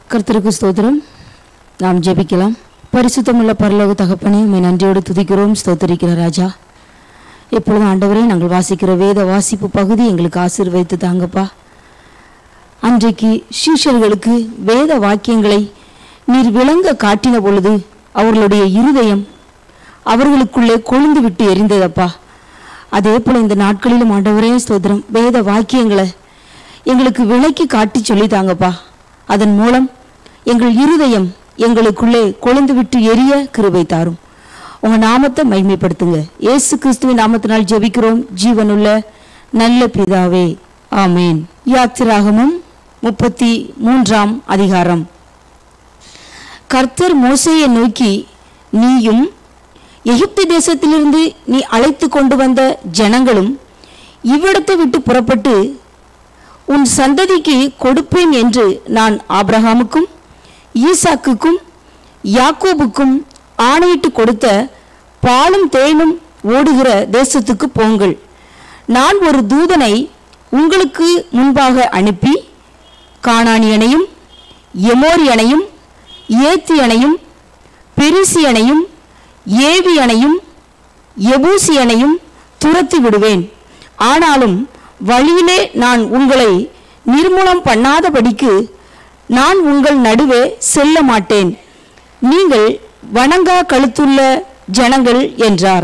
கர்த்தருக்கு ஸ்தோத்திரம் நாம் ஜெபிக்கலாம் பரிசுத்தமுள்ள பரலோக தகப்பனே உம்மை நன்றியோடு துதிக்கிறோம் ஸ்தோத்தரிக்கிற ராஜா எப்பொழுதும் ஆண்டவரே நாங்கள் வாசிக்கிற வேத வாசிப்பு பகுதி எங்களுக்கு ஆசீர்வதித்து தாங்கப்பா அன்றைக்கு சீஷர்களுக்கு வேத வாக்கியங்களை நீர் விளங்க காட்டின பொழுது அவர்களுடைய இருதயம் அவர்களுக்குள்ளே கொழுந்து விட்டு எரிந்ததப்பா அதே போல இந்த நாட்களிலும் ஆண்டவரே ஸ்தோத்திரம் வேத வாக்கியங்களை எங்களுக்கு விளக்கி காட்டி சொல்லித்தாங்கப்பா அதன் மூலம் எங்கள் இருதயம் எங்களுக்குள்ளே கொழுந்து விட்டு எரிய கிருபை தாரும் உங்க நாமத்தை மகிமைப்படுத்துங்க இயேசு கிறிஸ்துவின் நாமத்தினால் ஜெபிக்கிறோம் ஜீவனுள்ள நல்ல பிதாவே ஆமேன் யாத்திராகமும் முப்பத்தி மூன்றாம் அதிகாரம் கர்த்தர் மோசேயை நோக்கி நீயும் எகிப்து தேசத்திலிருந்து நீ அழைத்து கொண்டு வந்த ஜனங்களும் இவ்விடத்தை விட்டு புறப்பட்டு உன் சந்ததிக்கு கொடுப்பேன் என்று நான் ஆபிரகாமுக்கும் ஈசாக்குக்கும் யாக்கோபுக்கும் ஆணையிட்டு கொடுத்த பாலும் தேனும் ஓடுகிற தேசத்துக்கு போங்கள் நான் ஒரு தூதனை உங்களுக்கு முன்பாக அனுப்பி கானானியனையும் எமோரியனையும் ஏத்தியனையும் பெரிசியனையும் ஏவியனையும் எபூசியனையும் துரத்தி விடுவேன் ஆனாலும் வழியிலே நான் உங்களை நிர்மூலம் பண்ணாதபடிக்கு நான் உங்கள் நடுவே செல்ல மாட்டேன் நீங்கள் வணங்கா கழுத்துள்ள ஜனங்கள் என்றார்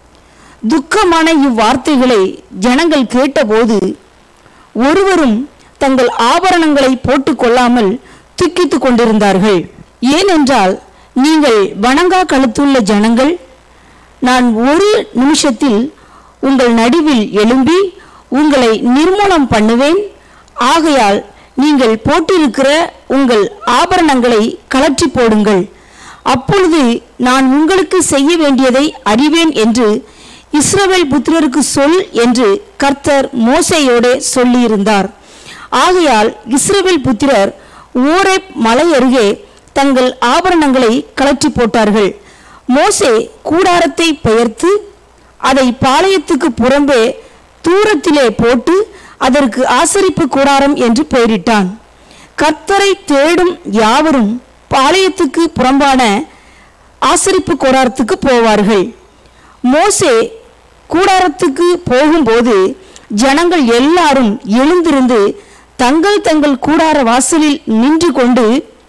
துக்கமான இவ்வார்த்தைகளை ஜனங்கள் கேட்டபோது ஒருவரும் தங்கள் ஆபரணங்களை போட்டுக்கொள்ளாமல் துக்கித்துக் கொண்டிருந்தார்கள் ஏனென்றால் நீங்கள் வணங்கா கழுத்துள்ள ஜனங்கள் நான் ஒரு நிமிஷத்தில் உங்கள் நடுவில் எழும்பி உங்களை நிர்மூலம் பண்ணுவேன் ஆகையால் நீங்கள் போட்டிருக்கிற உங்கள் ஆபரணங்களை கலற்றி போடுங்கள் அப்பொழுது நான் உங்களுக்கு செய்ய வேண்டியதை அறிவேன் என்று இஸ்ரவேல் புத்திரருக்கு சொல் என்று கர்த்தர் மோசையோடே சொல்லியிருந்தார் ஆகையால் இஸ்ரவேல் புத்திரர் ஓரே மலை அருகே தங்கள் ஆபரணங்களை கலற்றி போட்டார்கள் மோசே கூடாரத்தை பெயர்த்து அதை பாளையத்துக்கு புறம்பே தூரத்திலே போட்டு அதற்கு ஆசரிப்பு கூடாரம் என்று பெயரிட்டான் கர்த்தரை தேடும் யாவரும் பாளையத்துக்கு புறம்பான ஆசரிப்பு கூடாரத்துக்கு போவார்கள் மோசே கூடாரத்துக்கு போகும்போது ஜனங்கள் எல்லாரும் எழுந்திருந்து தங்கள் தங்கள் கூடார வாசலில் நின்று கொண்டு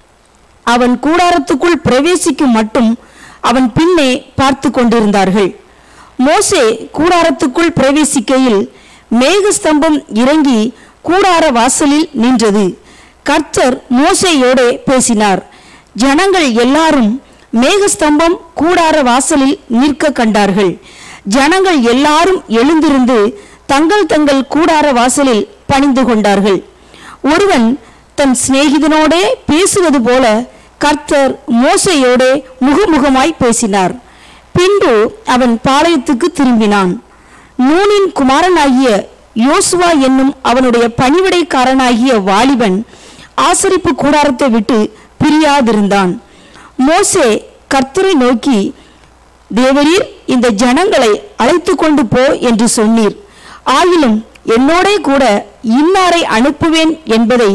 அவன் கூடாரத்துக்குள் பிரவேசிக்கும் மட்டும் அவன் பின்னே பார்த்து கொண்டிருந்தார்கள் மோசே கூடாரத்துக்குள் பிரவேசிக்கையில் மேகஸ்தம்பம் இறங்கி கூடார வாசலில் நின்றது கர்த்தர் மோசேயோடே பேசினார் ஜனங்கள் எல்லாரும் மேகஸ்தம்பம் கூடார வாசலில் நிற்க கண்டார்கள் ஜனங்கள் எல்லாரும் எழுந்திருந்து தங்கள் தங்கள் கூடார வாசலில் பணிந்து கொண்டார்கள் ஒருவன் தன் சிநேகிதனோடே பேசுவது போல கர்த்தர் மோசையோடே முகமுகமாய் பேசினார் பின்பு அவன் பாளையத்துக்கு திரும்பினான் நூனின் குமாரனாகிய யோசுவா என்னும் அவனுடைய பணிவிடைக்காரனாகிய வாலிபன் ஆசரிப்பு கூடாரத்தை விட்டு பிரியாதிருந்தான் மோசே கர்த்தரை நோக்கி தேவரீர் இந்த ஜனங்களை அழைத்து கொண்டு போ என்று சொன்னீர் ஆயினும் என்னோடே கூட இன்னாரை அனுப்புவேன் என்பதை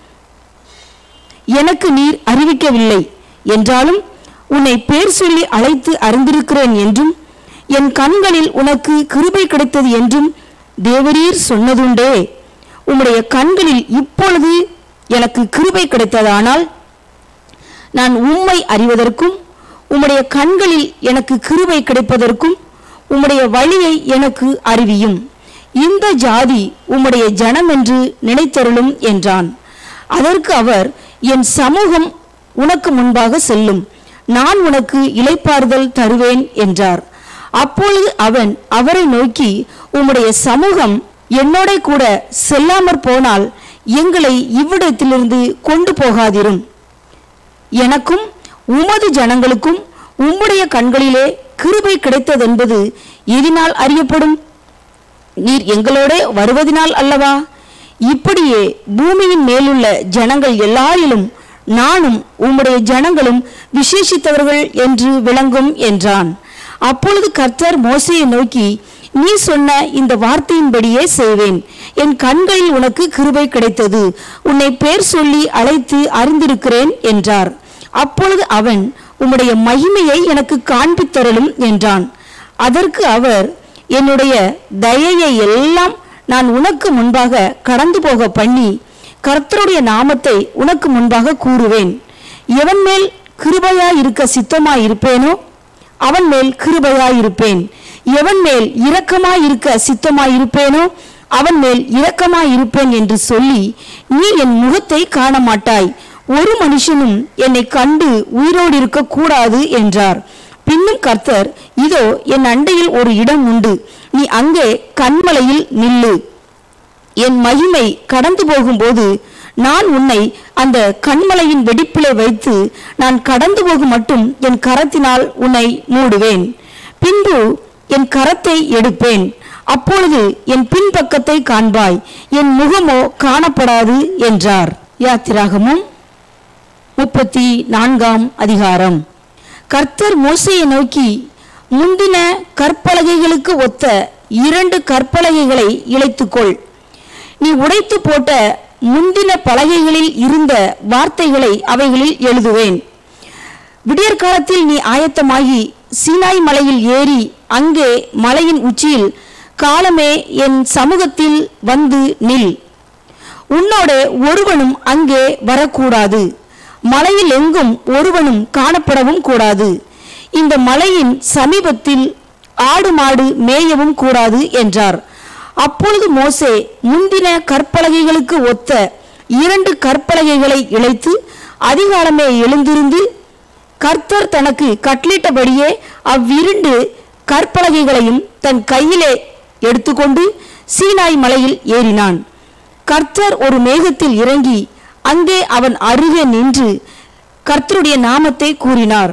எனக்கு நீர் அறிவிக்கவில்லை என்றாலும் உன்னை பேர் சொல்லி அழைத்து அறிந்திருக்கிறேன் என்றும் என் கண்களில் உனக்கு கிருபை கிடைத்தது என்றும் தேவரீர் சொன்னதுண்டே உம்முடைய கண்களில் இப்பொழுது எனக்கு கிருபை கிடைத்ததானால் நான் உம்மை அறிவதற்கும் உம்முடைய கண்களில் எனக்கு கிருபை கிடைப்பதற்கும் உம்முடைய வழியை எனக்கு அறிவியும் இந்த ஜாதி உம்முடைய ஜனம் என்று நினைத்தருளும் என்றான் அதற்கு அவர் என் சமூகம் உனக்கு முன்பாக செல்லும் நான் உனக்கு இளைப்பாறுதல் தருவேன் என்றார் அப்பொழுது அவன் அவரை நோக்கி உம்முடைய சமூகம் என்னோட கூட செல்லாமற் போனால் எங்களை இவ்விடத்திலிருந்து கொண்டு போகாதிரும் எனக்கும் உமது ஜனங்களுக்கும் உம்முடைய கண்களிலே கிருபை கிடைத்ததென்பது எதினால் அறியப்படும் நீர் எங்களோட வருவதினால் அல்லவா இப்படியே பூமியின் மேலுள்ள ஜனங்கள் எல்லாரிலும் நானும் உம்முடைய ஜனங்களும் விசேஷித்தவர்கள் என்று விளங்கும் என்றான் அப்பொழுது கர்த்தர் மோசையை நோக்கி நீ சொன்ன இந்த வார்த்தையின்படியே செய்வேன் என் கண்களில் உனக்கு கிருபை கிடைத்தது உன்னை பேர் சொல்லி அழைத்து அறிந்திருக்கிறேன் என்றார் அப்பொழுது அவன் உம்முடைய மகிமையை எனக்கு காண்பித்தருளும் என்றான் அதற்கு அவர் என்னுடைய தயையை எல்லாம் நான் உனக்கு முன்பாக கடந்து போக பண்ணி கர்த்தருடைய நாமத்தை உனக்கு முன்பாக கூறுவேன் எவன் மேல் கிருபையாய் இருக்க சித்தமாய் இருப்பேனோ அவன் மேல் கிருபையாய் இருப்பேன் எவன் மேல் இரக்கமாய் இருக்க சித்தமாய் இருப்பேனோ அவன் மேல் இரக்கமாய் இருப்பேன் என்று சொல்லி நீ என் முகத்தை காண மாட்டாய் ஒரு மனுஷனும் என்னை கண்டு உயிரோடு இருக்க கூடாது என்றார் பின்னும் கர்த்தர் இதோ என் அண்டையில் ஒரு இடம் உண்டு நீ அங்கே கண்மலையில் நில்லு என் மகிமை கடந்து போகும்போது நான் உன்னை அந்த கண்மலையின் வெடிப்பிலே வைத்து நான் கடந்து போகும் மட்டும் என் கரத்தினால் உன்னை மூடுவேன் பின்பு என் கரத்தை எடுப்பேன் அப்பொழுது என் பின்பக்கத்தை காண்பாய் என் முகமோ காணப்படாது என்றார் யாத்திராகமும் முப்பத்தி நான்காம் அதிகாரம் கர்த்தர் மோசையை நோக்கி முந்தின கற்பலகைகளுக்கு ஒத்த இரண்டு கற்பலகைகளை இழைத்துக்கொள் நீ உடைத்து போட்ட முந்தின பலகைகளில் இருந்த வார்த்தைகளை அவைகளில் எழுதுவேன் விடியற்காலத்தில் நீ ஆயத்தமாகி சீனாய் மலையில் ஏறி அங்கே மலையின் உச்சியில் காலமே என் சமூகத்தில் வந்து நில் உன்னோட ஒருவனும் அங்கே வரக்கூடாது மலையில் எங்கும் ஒருவனும் காணப்படவும் கூடாது இந்த மலையின் சமீபத்தில் ஆடு மாடு மேயவும் கூடாது என்றார் அப்பொழுது மோசே முந்தின கற்பலகைகளுக்கு ஒத்த இரண்டு கற்பலகைகளை இழைத்து அதிகாலமே எழுந்திருந்து கர்த்தர் தனக்கு கட்டளிட்டபடியே அவ்விரண்டு கற்பலகைகளையும் தன் கையிலே எடுத்துக்கொண்டு சீனாய் மலையில் ஏறினான் கர்த்தர் ஒரு மேகத்தில் இறங்கி அங்கே அவன் அருகே நின்று கர்த்தருடைய நாமத்தை கூறினார்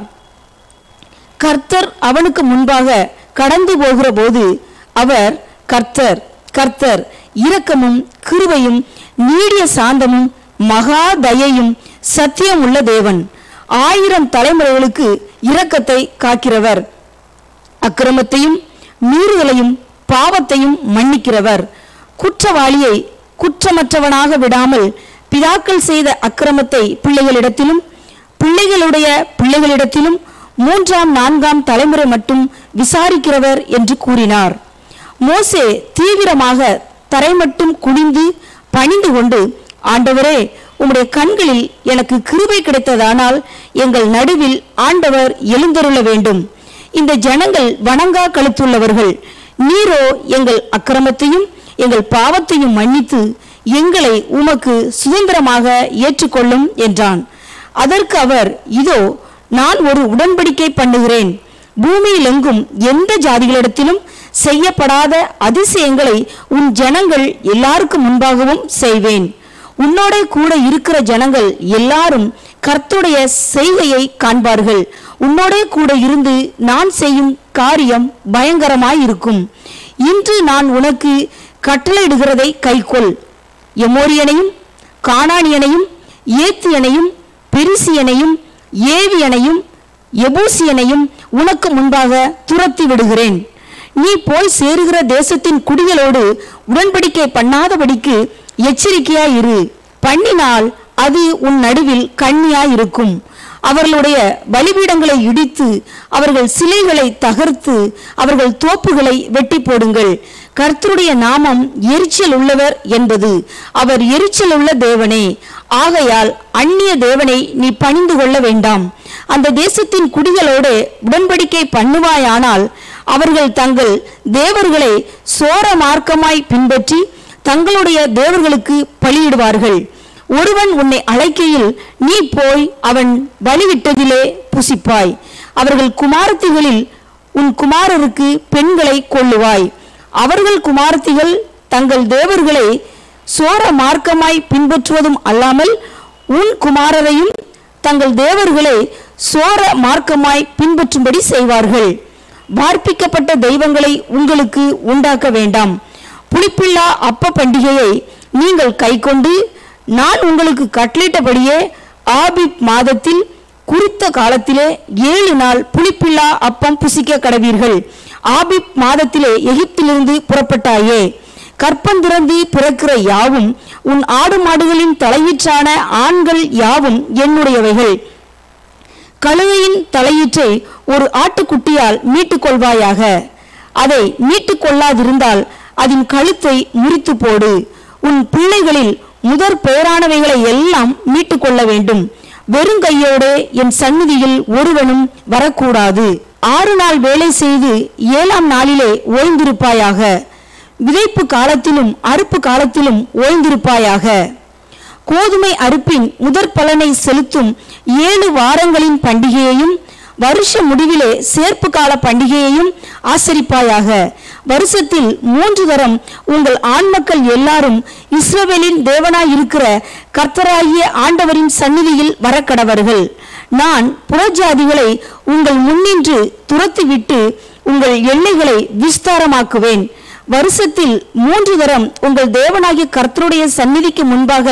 கர்த்தர் அவனுக்கு முன்பாக கடந்து போகிற போது அவர் கர்த்தர் கர்த்தர் இரக்கமும் கிருபையும் நீடிய சாந்தமும் மகா தயையும் சத்தியம் உள்ள தேவன் ஆயிரம் தலைமுறைகளுக்கு இரக்கத்தை காக்கிறவர் அக்கிரமத்தையும் மீறுதலையும் பாவத்தையும் மன்னிக்கிறவர் குற்றவாளியை குற்றமற்றவனாக விடாமல் பிதாக்கள் செய்த அக்கிரமத்தை பிள்ளைகளிடத்திலும் பிள்ளைகளுடைய பிள்ளைகளிடத்திலும் மூன்றாம் நான்காம் தலைமுறை மட்டும் விசாரிக்கிறவர் என்று கூறினார் மோசே தீவிரமாக தரை மட்டும் குனிந்து பணிந்து கொண்டு ஆண்டவரே உம்முடைய கண்களில் எனக்கு கிருபை கிடைத்ததானால் எங்கள் நடுவில் ஆண்டவர் எழுந்தருள வேண்டும் இந்த ஜனங்கள் வணங்கா கழுத்துள்ளவர்கள் நீரோ எங்கள் அக்கிரமத்தையும் எங்கள் பாவத்தையும் மன்னித்து எங்களை உமக்கு சுதந்திரமாக ஏற்றுக்கொள்ளும் என்றான் அதற்கு அவர் இதோ நான் ஒரு உடன்படிக்கை பண்ணுகிறேன் பூமியில் எங்கும் எந்த ஜாதிகளிடத்திலும் செய்யப்படாத அதிசயங்களை உன் ஜனங்கள் எல்லாருக்கும் முன்பாகவும் செய்வேன் உன்னோட கூட இருக்கிற ஜனங்கள் எல்லாரும் கர்த்துடைய செய்கையை காண்பார்கள் உன்னோட கூட இருந்து நான் செய்யும் காரியம் பயங்கரமாயிருக்கும் இன்று நான் உனக்கு கட்டளையிடுகிறதை கைக்கொள் எமோரியனையும் கானானியனையும் ஏத்தியனையும் பெரிசியனையும் ஏவியனையும் எபூசியனையும் உனக்கு முன்பாக துரத்தி விடுகிறேன் நீ போய் சேருகிற தேசத்தின் குடிகளோடு உடன்படிக்கை பண்ணாதபடிக்கு எச்சரிக்கையாய் இரு பண்ணினால் அது உன் நடுவில் கண்ணியாய் இருக்கும் அவர்களுடைய பலிபீடங்களை இடித்து அவர்கள் சிலைகளை தகர்த்து அவர்கள் தோப்புகளை வெட்டி போடுங்கள் கர்த்தருடைய நாமம் எரிச்சல் உள்ளவர் என்பது அவர் எரிச்சல் உள்ள தேவனே ஆகையால் அந்நிய தேவனை நீ பணிந்து கொள்ள வேண்டாம் அந்த தேசத்தின் குடிகளோடு உடன்படிக்கை பண்ணுவாயானால் அவர்கள் தங்கள் தேவர்களை சோர மார்க்கமாய் பின்பற்றி தங்களுடைய தேவர்களுக்கு பலியிடுவார்கள் ஒருவன் உன்னை அழைக்கையில் நீ போய் அவன் பலிவிட்டதிலே புசிப்பாய் அவர்கள் குமாரத்திகளில் உன் குமாரருக்கு பெண்களை கொள்ளுவாய் அவர்கள் குமாரத்திகள் தங்கள் தேவர்களை சோர மார்க்கமாய் பின்பற்றுவதும் அல்லாமல் உன் குமாரரையும் தங்கள் தேவர்களை சோர மார்க்கமாய் பின்பற்றும்படி செய்வார்கள் வார்ப்பிக்கப்பட்ட தெய்வங்களை உங்களுக்கு உண்டாக்க வேண்டாம் புளிப்பில்லா அப்ப பண்டிகையை நீங்கள் கைக்கொண்டு நான் உங்களுக்கு கட்டளிட்டபடியே ஆபிப் மாதத்தில் குறித்த காலத்திலே ஏழு நாள் புளிப்பில்லா அப்பம் புசிக்க கடவீர்கள் ஆபிப் மாதத்திலே எகிப்திலிருந்து புறப்பட்டாயே கற்பந்திறந்து பிறக்கிற யாவும் உன் ஆடு மாடுகளின் தலையீற்றான ஆண்கள் யாவும் என்னுடையவைகள் கழுதையின் தலையீற்றை ஒரு ஆட்டுக்குட்டியால் மீட்டுக் கொள்வாயாக அதை மீட்டுக் கொள்ளாதிருந்தால் அதன் கழுத்தை முறித்து போடு உன் பிள்ளைகளில் முதற் பெயரானவைகளை எல்லாம் மீட்டுக் கொள்ள வேண்டும் வெறுங்கையோடு என் சந்நிதியில் ஒருவனும் வரக்கூடாது ஆறு நாள் வேலை செய்து ஏழாம் நாளிலே ஓய்ந்திருப்பாயாக விதைப்பு காலத்திலும் அறுப்பு காலத்திலும் ஓய்ந்திருப்பாயாக கோதுமை அறுப்பின் முதற் பலனை செலுத்தும் ஏழு வாரங்களின் பண்டிகையையும் வருஷ முடிவிலே சேர்ப்பு கால பண்டிகையையும் ஆசரிப்பாயாக வருஷத்தில் மூன்று தரம் உங்கள் ஆண்மக்கள் எல்லாரும் இஸ்ரவேலின் தேவனாய் இருக்கிற கர்த்தராகிய ஆண்டவரின் சந்நிதியில் வரக்கடவர்கள் நான் புறஜாதிகளை உங்கள் முன்னின்று துரத்திவிட்டு உங்கள் எல்லைகளை விஸ்தாரமாக்குவேன் வருஷத்தில் மூன்று தரம் உங்கள் தேவனாகிய கர்த்தருடைய சந்நிதிக்கு முன்பாக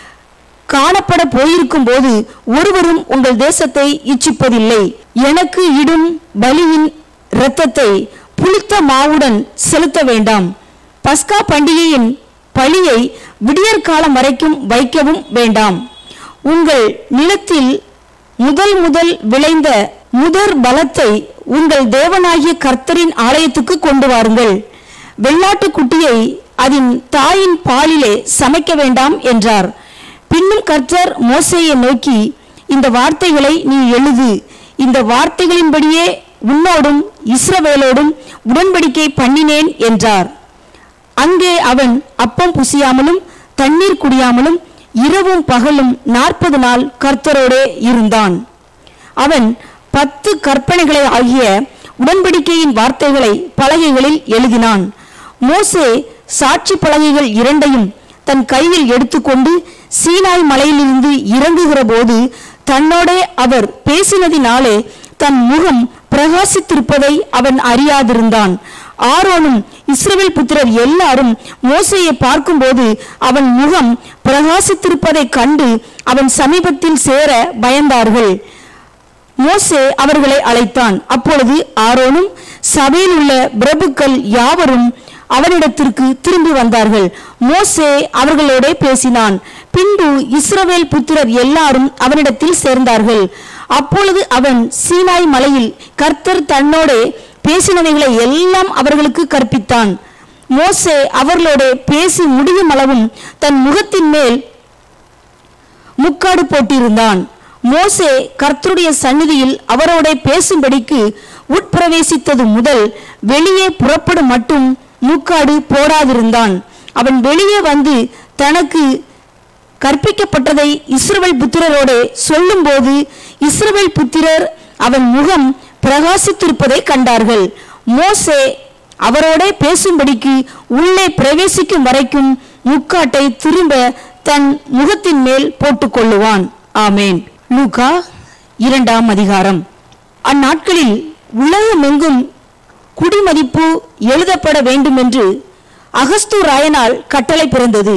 காணப்பட போயிருக்கும் போது ஒருவரும் உங்கள் தேசத்தை இச்சிப்பதில்லை எனக்கு இடும் பலியின் இரத்தத்தை புளித்த மாவுடன் செலுத்த வேண்டாம் பஸ்கா பண்டிகையின் பழியை விடியற்காலம் வரைக்கும் வைக்கவும் வேண்டாம் உங்கள் நிலத்தில் முதல் முதல் விளைந்த முதற் பலத்தை உங்கள் தேவனாகிய கர்த்தரின் ஆலயத்துக்கு கொண்டு வாருங்கள் வெள்ளாட்டுக் குட்டியை அதன் தாயின் பாலிலே சமைக்க வேண்டாம் என்றார் பின்னும் கர்த்தர் மோசேயை நோக்கி இந்த வார்த்தைகளை நீ எழுது இந்த வார்த்தைகளின்படியே உன்னோடும் இஸ்ரவேலோடும் உடன்படிக்கை பண்ணினேன் என்றார் அங்கே அவன் அப்பம் புசியாமலும் தண்ணீர் குடியாமலும் இரவும் பகலும் நாற்பது நாள் கர்த்தரோடே இருந்தான் அவன் பத்து கற்பனைகளை ஆகிய உடன்படிக்கையின் வார்த்தைகளை பலகைகளில் எழுதினான் மோசே சாட்சி பலகைகள் இரண்டையும் தன் கையில் எடுத்துக்கொண்டு சீனாய் மலையிலிருந்து இறங்குகிற போது தன்னோடே அவர் பேசினதினாலே தன் முகம் பிரகாசித்திருப்பதை அவன் அறியாதிருந்தான் ஆரோனும் இஸ்ரவேல் புத்திரர் எல்லாரும் மோசையை பார்க்கும்போது அவன் முகம் பிரகாசித்திருப்பதைக் கண்டு அவன் சமீபத்தில் சேர பயந்தார்கள் மோசே அவர்களை அழைத்தான் அப்பொழுது ஆரோனும் சபையில் உள்ள பிரபுக்கள் யாவரும் அவனிடத்திற்கு திரும்பி வந்தார்கள் மோசே அவர்களோட பேசினான் பின்பு இஸ்ரவேல் புத்திரர் எல்லாரும் அவனிடத்தில் சேர்ந்தார்கள் அப்பொழுது அவன் சீனாய் மலையில் கர்த்தர் தன்னோடே பேசினவைகளை எல்லாம் அவர்களுக்கு கற்பித்தான் மோசே அவர்களோட பேசி முடியும் அளவும் தன் முகத்தின் மேல் முக்காடு போட்டிருந்தான் மோசே கர்த்தருடைய சந்நிதியில் அவரோட பேசும்படிக்கு உட்பிரவேசித்தது முதல் வெளியே புறப்படும் மட்டும் முக்காடு போடாதிருந்தான் அவன் வெளியே வந்து தனக்கு கற்பிக்கப்பட்டதை இஸ்ரவேல் புத்திரரோடு சொல்லும்போது இஸ்ரவேல் புத்திரர் அவன் முகம் பிரகாசித்திருப்பதை கண்டார்கள் மோசே அவரோட பேசும்படிக்கு உள்ளே பிரவேசிக்கும் வரைக்கும் முக்காட்டை திரும்ப தன் முகத்தின் மேல் போட்டுக்கொள்ளுவான் ஆமேன் லூகா இரண்டாம் அதிகாரம் அந்நாட்களில் உலகமெங்கும் குடிமதிப்பு எழுதப்பட வேண்டுமென்று அகஸ்து ராயனால் கட்டளை பிறந்தது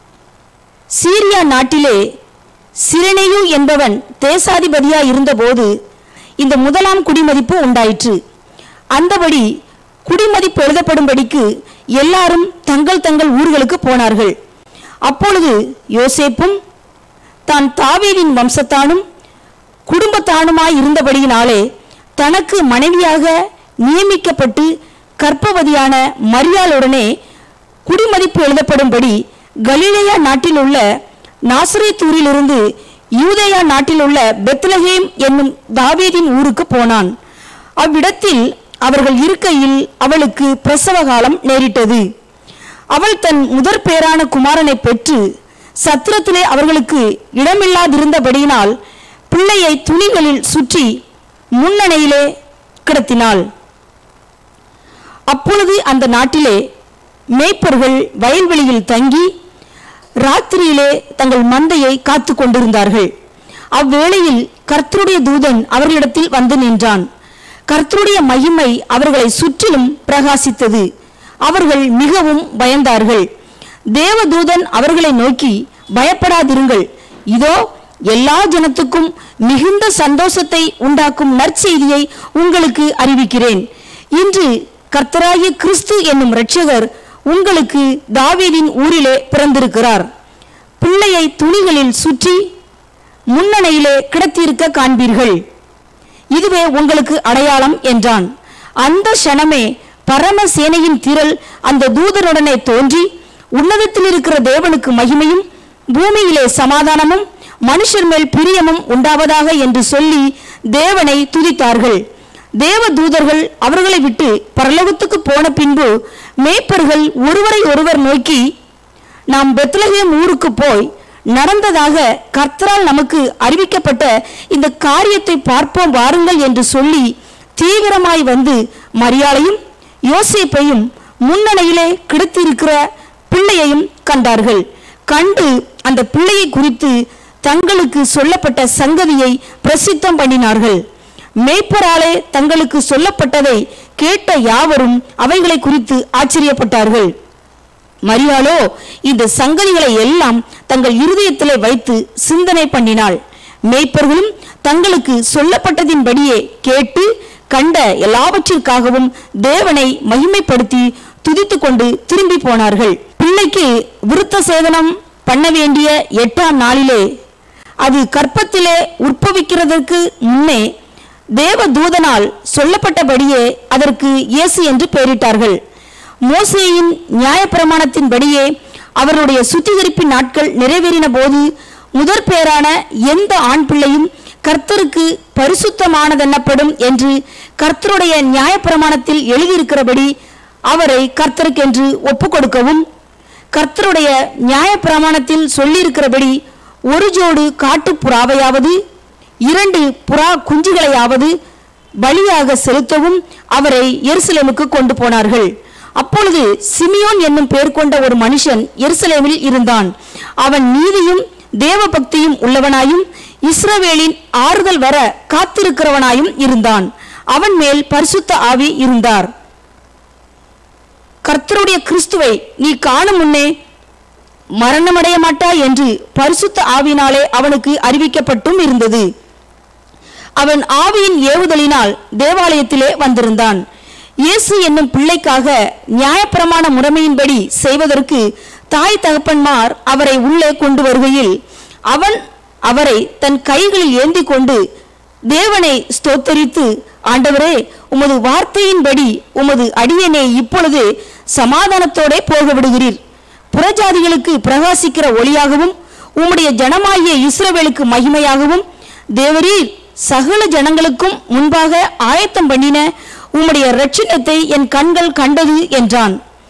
சீரியா நாட்டிலே சிரனேயு என்பவன் தேசாதிபதியா இருந்தபோது இந்த முதலாம் குடிமதிப்பு உண்டாயிற்று அந்தபடி குடிமதிப்பு எழுதப்படும்படிக்கு எல்லாரும் தங்கள் தங்கள் ஊர்களுக்கு போனார்கள் அப்பொழுது யோசேப்பும் தான் தாவீதின் வம்சத்தானும் குடும்பத்தானுமாய் இருந்தபடியினாலே தனக்கு மனைவியாக நியமிக்கப்பட்டு கர்ப்பவதியான மரியாளுடனே குடிமதிப்பு எழுதப்படும்படி கலிலேயா நாட்டில் உள்ள நாசரேத்தூரிலிருந்து யூதேயா நாட்டில் உள்ள பெத்லஹேம் என்னும் தாவீதின் ஊருக்கு போனான் அவ்விடத்தில் அவர்கள் இருக்கையில் அவளுக்கு பிரசவ காலம் நேரிட்டது அவள் தன் முதற் பேரான குமாரனை பெற்று சத்திரத்திலே அவர்களுக்கு இடமில்லாதிருந்தபடியினால் பிள்ளையை துணிகளில் சுற்றி முன்னணையிலே கிடத்தினாள் அப்பொழுது அந்த நாட்டிலே மேய்ப்பர்கள் வயல்வெளியில் தங்கி ராத்திரியிலே தங்கள் மந்தையை காத்து கொண்டிருந்தார்கள் அவ்வேளையில் கர்த்தருடைய தூதன் அவர்களிடத்தில் வந்து நின்றான் கர்த்தருடைய மகிமை அவர்களை சுற்றிலும் பிரகாசித்தது அவர்கள் மிகவும் பயந்தார்கள் தேவதூதன் அவர்களை நோக்கி பயப்படாதிருங்கள் இதோ எல்லா ஜனத்துக்கும் மிகுந்த சந்தோஷத்தை உண்டாக்கும் நற்செய்தியை உங்களுக்கு அறிவிக்கிறேன் இன்று கர்த்தராகிய கிறிஸ்து என்னும் இரட்சகர் உங்களுக்கு தாவீதின் ஊரிலே பிறந்திருக்கிறார் பிள்ளையை துணிகளில் சுற்றி முன்னணையிலே கிடத்தியிருக்க காண்பீர்கள் இதுவே உங்களுக்கு அடையாளம் என்றான் அந்த க்ஷணமே பரமசேனையின் திரள் அந்த தூதருடனே தோன்றி உன்னதத்தில் இருக்கிற தேவனுக்கு மகிமையும் பூமியிலே சமாதானமும் மனுஷர் மேல் பிரியமும் உண்டாவதாக என்று சொல்லி தேவனை துதித்தார்கள் தேவ தூதர்கள் அவர்களை விட்டு பரலோகத்துக்கு போன பின்பு மேய்ப்பர்கள் ஒருவரை ஒருவர் நோக்கி நாம் பெத்லகேம் ஊருக்கு போய் நடந்ததாக கர்த்தரால் நமக்கு அறிவிக்கப்பட்ட இந்த காரியத்தை பார்ப்போம் வாருங்கள் என்று சொல்லி தீவிரமாய் வந்து மரியாளையும் யோசேப்பையும் முன்னணியிலே கிடத்திருக்கிற பிள்ளையையும் கண்டார்கள் கண்டு அந்த பிள்ளையை குறித்து தங்களுக்கு சொல்லப்பட்ட சங்கதியை பிரசித்தம் பண்ணினார்கள் மேய்ப்பராலே தங்களுக்கு சொல்லப்பட்டதை கேட்ட யாவரும் அவைகளை குறித்து ஆச்சரியப்பட்டார்கள் மரியாளோ இந்த சங்கதிகளை எல்லாம் தங்கள் இருதயத்திலே வைத்து சிந்தனை பண்ணினாள் மேய்ப்பர்களும் தங்களுக்கு சொல்லப்பட்டதின்படியே கேட்டு கண்ட எல்லாவற்றிற்காகவும் தேவனை மகிமைப்படுத்தி துதித்துக் கொண்டு திரும்பி போனார்கள் பிள்ளைக்கு விருத்த சேதனம் பண்ண வேண்டிய எட்டாம் நாளிலே அது கற்பத்திலே உற்பவிக்கிறதற்கு முன்னே தேவ தூதனால் சொல்லப்பட்டபடியே அதற்கு இயேசு என்று பெயரிட்டார்கள் மோசேயின் நியாயப்பிரமாணத்தின்படியே அவருடைய சுத்திகரிப்பின் நாட்கள் நிறைவேறின போது முதற் பேரான எந்த ஆண் பிள்ளையும் கர்த்தருக்கு பரிசுத்தமானதென்னப்படும் என்று கர்த்தருடைய நியாயப்பிரமாணத்தில் எழுதியிருக்கிறபடி அவரை கர்த்தருக்கென்று ஒப்புக் கொடுக்கவும் கர்த்தருடைய நியாயப்பிரமாணத்தில் சொல்லியிருக்கிறபடி ஒரு ஜோடு காட்டுப் புறாவையாவது இரண்டு புறா குஞ்சுகளையாவது பலியாக செலுத்தவும் அவரை எருசலேமுக்கு கொண்டு போனார்கள் அப்பொழுது சிமியோன் என்னும் பெயர் கொண்ட ஒரு மனுஷன் எருசலேமில் இருந்தான் அவன் நீதியும் தேவபக்தியும் உள்ளவனாயும் இஸ்ரவேலின் ஆறுதல் வர காத்திருக்கிறவனாயும் இருந்தான் அவன் மேல் பரிசுத்த ஆவி இருந்தார் கர்த்தருடைய கிறிஸ்துவை நீ காணும் முன்னே மரணமடைய மாட்டாய் என்று பரிசுத்த ஆவினாலே அவனுக்கு அறிவிக்கப்பட்டும் இருந்தது அவன் ஆவியின் ஏவுதலினால் தேவாலயத்திலே வந்திருந்தான் இயேசு என்னும் பிள்ளைக்காக நியாயப்பிரமாண முறைமையின்படி செய்வதற்கு தாய் தகப்பன்மார் அவரை உள்ளே கொண்டு வருகையில் அவன் அவரை தன் கைகளில் ஏந்தி கொண்டு தேவனை ஸ்தோத்தரித்து ஆண்டவரே உமது வார்த்தையின்படி உமது அடியனை இப்பொழுது சமாதானத்தோடே போக விடுகிறீர் புறஜாதிகளுக்கு பிரகாசிக்கிற ஒளியாகவும் உம்முடைய ஜனமாகிய இஸ்ரவேலுக்கு மகிமையாகவும் தேவரீர் சகல ஜனங்களுக்கும் முன்பாக ஆயத்தம் பண்ணின உம்முடைய இரட்சணத்தை என் கண்கள் கண்டது என்றான்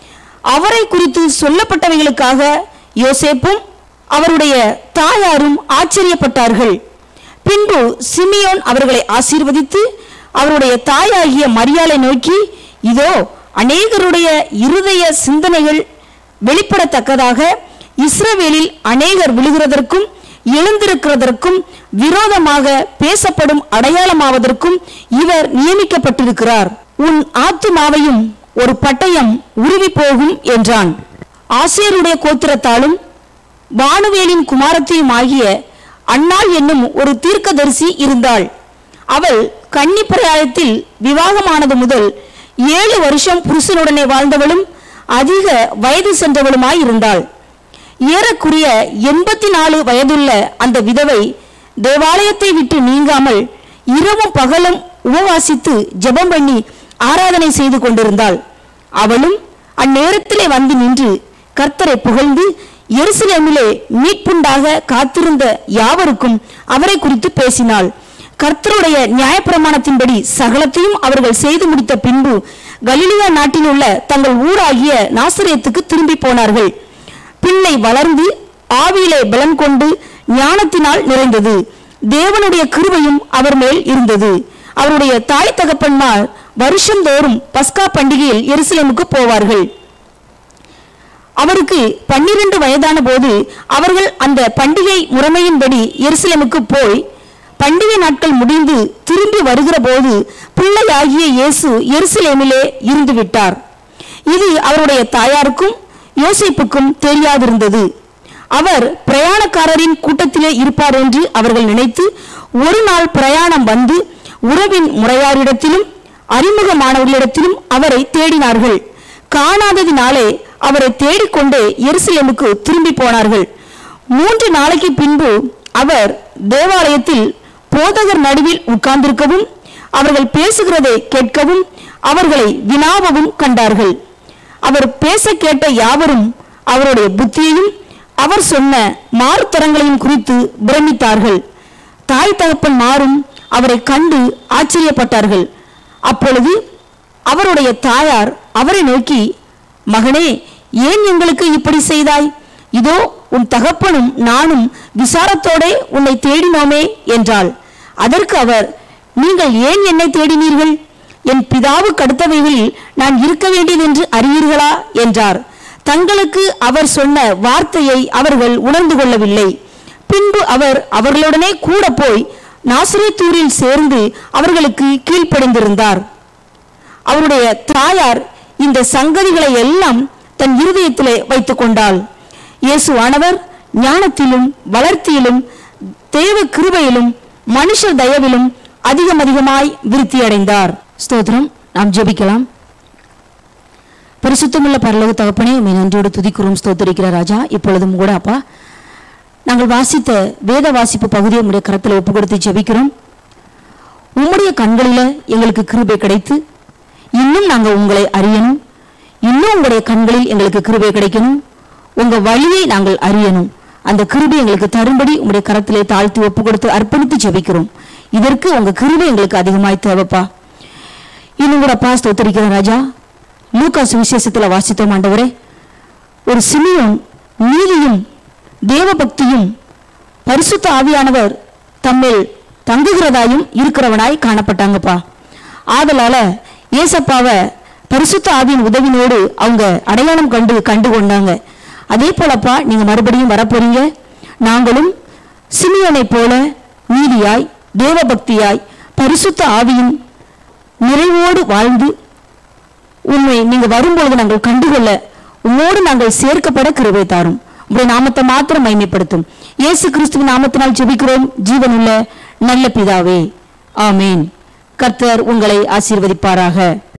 அவரை குறித்து சொல்லப்பட்டவைகளுக்காக யோசேப்பும் அவருடைய தாயாரும் ஆச்சரியப்பட்டார்கள் பின்பு சிமியோன் அவர்களை ஆசீர்வதித்து அவருடைய தாயாகிய மரியாளை நோக்கி இதோ அநேகருடைய இருதய சிந்தனைகள் வெளிப்படத்தக்கதாக இஸ்ரவேலில் அநேகர் விழுகிறதற்கும் எழுந்திருக்கிறதற்கும் விரோதமாக பேசப்படும் அடையாளமாவதற்கும் இவர் நியமிக்கப்பட்டிருக்கிறார் உன் ஆத்துமாவையும் ஒரு பட்டயம் உருவி போகும் என்றான் ஆசேருடைய கோத்திரத்தாலும் வானுவேலின் குமாரத்தையும் ஆகிய அன்னாள் என்னும் ஒரு தீர்க்கதரிசி இருந்தாள் அவள் கன்னிப்பிராயத்தில் விவாகமானது முதல் ஏழு வருஷம் புருஷனுடனே வாழ்ந்தவளும் அதிக வயது சென்றவளுமாய் இருந்தாள் ஏறக்குறைய எண்பத்தி நாலு வயதுள்ள அந்த விதவை தேவாலயத்தை விட்டு நீங்காமல் இரவும் பகலும் உபவாசித்து ஜெபம் பண்ணி ஆராதனை செய்து கொண்டிருந்தாள் அவளும் அந்நேரத்திலே வந்து நின்று கர்த்தரை புகழ்ந்து எருசலேமிலே மீட்புண்டாக காத்திருந்த யாவருக்கும் அவரை குறித்து பேசினாள் கர்த்தருடைய நியாயப்பிரமாணத்தின்படி சகலத்தையும் அவர்கள் செய்து முடித்த பின்பு கலிலியா நாட்டில் உள்ள தங்கள் ஊராகிய நாசரேத்துக்கு திரும்பி போனார்கள் பிள்ளை வளர்ந்து ஆவியிலே பலம் கொண்டு ஞானத்தினால் நிறைந்தது தேவனுடைய கிருபையும் அவர் மேல் இருந்தது அவருடைய தாய் தகப்பன்மார் வருஷந்தோறும் பஸ்கா பண்டிகையில் எருசலேமுக்கு போவார்கள் அவருக்கு பன்னிரண்டு வயதான போது அவர்கள் அந்த பண்டிகை முறைமையின்படி எருசலேமுக்கு போய் பண்டிகை நாட்கள் முடிந்து திரும்பி வருகிற போது பிள்ளையாகிய இயேசு எருசலேமிலே இருந்து விட்டார் இது அவருடைய தாயாருக்கும் யோசிப்புக்கும் தெரியாதிருந்தது அவர் பிரயாணக்காரரின் கூட்டத்திலே இருப்பார் என்று அவர்கள் நினைத்து ஒரு நாள் பிரயாணம் வந்து உறவின் முறையாரிடத்திலும் அறிமுகமானவர்களிடத்திலும் அவரை தேடினார்கள் காணாததினாலே அவரை தேடிக்கொண்டே எருசலேமுக்கு திரும்பி போனார்கள் மூன்று நாளைக்கு பின்பு அவர் தேவாலயத்தில் போதகர் நடுவில் உட்கார்ந்திருக்கவும் அவர்கள் பேசுகிறதை கேட்கவும் அவர்களை வினாவவும் கண்டார்கள் அவர் பேச கேட்ட யாவரும் அவருடைய புத்தியையும் அவர் சொன்ன மாறுத்தரங்களையும் குறித்து பிரமித்தார்கள் தாய் தகப்பன் மாறும் அவரை கண்டு ஆச்சரியப்பட்டார்கள் அப்பொழுது அவருடைய தாயார் அவரை நோக்கி மகனே ஏன் எங்களுக்கு இப்படி செய்தாய் இதோ உன் தகப்பனும் நானும் விசாரத்தோடே உன்னை தேடினோமே என்றாள் அதற்கு அவர் நீங்கள் ஏன் என்னை தேடினீர்கள் என் பிதாவுக்கு அடுத்தவைகளில் நான் இருக்க வேண்டியதென்று அறிவீர்களா என்றார் தங்களுக்கு அவர் சொன்ன வார்த்தையை அவர்கள் உணர்ந்து கொள்ளவில்லை பின்பு அவர் அவர்களுடனே கூட போய் நாசரேத்தூரில் சேர்ந்து அவர்களுக்கு கீழ்ப்படிந்திருந்தார் அவருடைய தாயார் இந்த சங்கதிகளை எல்லாம் தன் இருதயத்திலே வைத்துக் கொண்டாள் இயேசுவானவர் ஞானத்திலும் வளர்த்தியிலும் தேவ கிருபையிலும் மனுஷர் தயவிலும் அதிகம் அதிகமாய் விருத்தி அடைந்தார் ஸ்தோத்திரம் நாம் ஜெபிக்கலாம் பரிசுத்தமுள்ள பரலோக தகப்பனே உண்மை நன்றியோடு துதிக்கிறோம் ஸ்தோத்தரிக்கிற ராஜா இப்பொழுதும் கூட அப்பா நாங்கள் வாசித்த வேத வாசிப்பு பகுதியை உம்முடைய கரத்தில் ஒப்பு கொடுத்து ஜெபிக்கிறோம் உம்முடைய கண்களில எங்களுக்கு கிருபை கிடைத்து இன்னும் நாங்கள் உங்களை அறியணும் இன்னும் உங்களுடைய கண்களில் எங்களுக்கு கிருபை கிடைக்கணும் உங்க வழியை நாங்கள் அறியணும் அந்த கிருபை எங்களுக்கு தரும்படி உங்களுடைய கரத்திலே தாழ்த்தி ஒப்பு கொடுத்து அர்ப்பணித்து ஜெபிக்கிறோம் இதற்கு உங்க கிருபை எங்களுக்கு அதிகமாய் தேவைப்பா இன்னும் கூட அப்பா ஸ்தோத்தரிக்கிறேன் ராஜா லூக்கா சுவிசேஷத்துல வாசித்தோம் ஆண்டவரே ஒரு சிமியோன் நீதியும் தேவபக்தியும் பரிசுத்த ஆவியானவர் தம்மில் தங்குகிறதாயும் இருக்கிறவனாய் காணப்பட்டாங்கப்பா ஆதலால ஏசப்பாவை பரிசுத்த ஆவியின் உதவினோடு அவங்க அடையாளம் கண்டு கண்டு கொண்டாங்க அதே போலப்பா நீங்க மறுபடியும் வரப்போறீங்க நாங்களும் சிமியோனை போல நீதியாய் தேவபக்தியாய் பரிசுத்த ஆவியின் நிறைவோடு வாழ்ந்து உண்மை நீங்க வரும்பொழுது நாங்கள் கண்டுகொள்ள உம்மோடு நாங்கள் சேர்க்கப்பட கிருபை தாரும் உங்களுடைய நாமத்தை மாத்திரம் மைமைப்படுத்தும் இயேசு கிறிஸ்துவின் நாமத்தினால் ஜெபிக்கிறோம் ஜீவனுள்ள நல்ல பிதாவே ஆமேன் கர்த்தர் உங்களை ஆசீர்வதிப்பாராக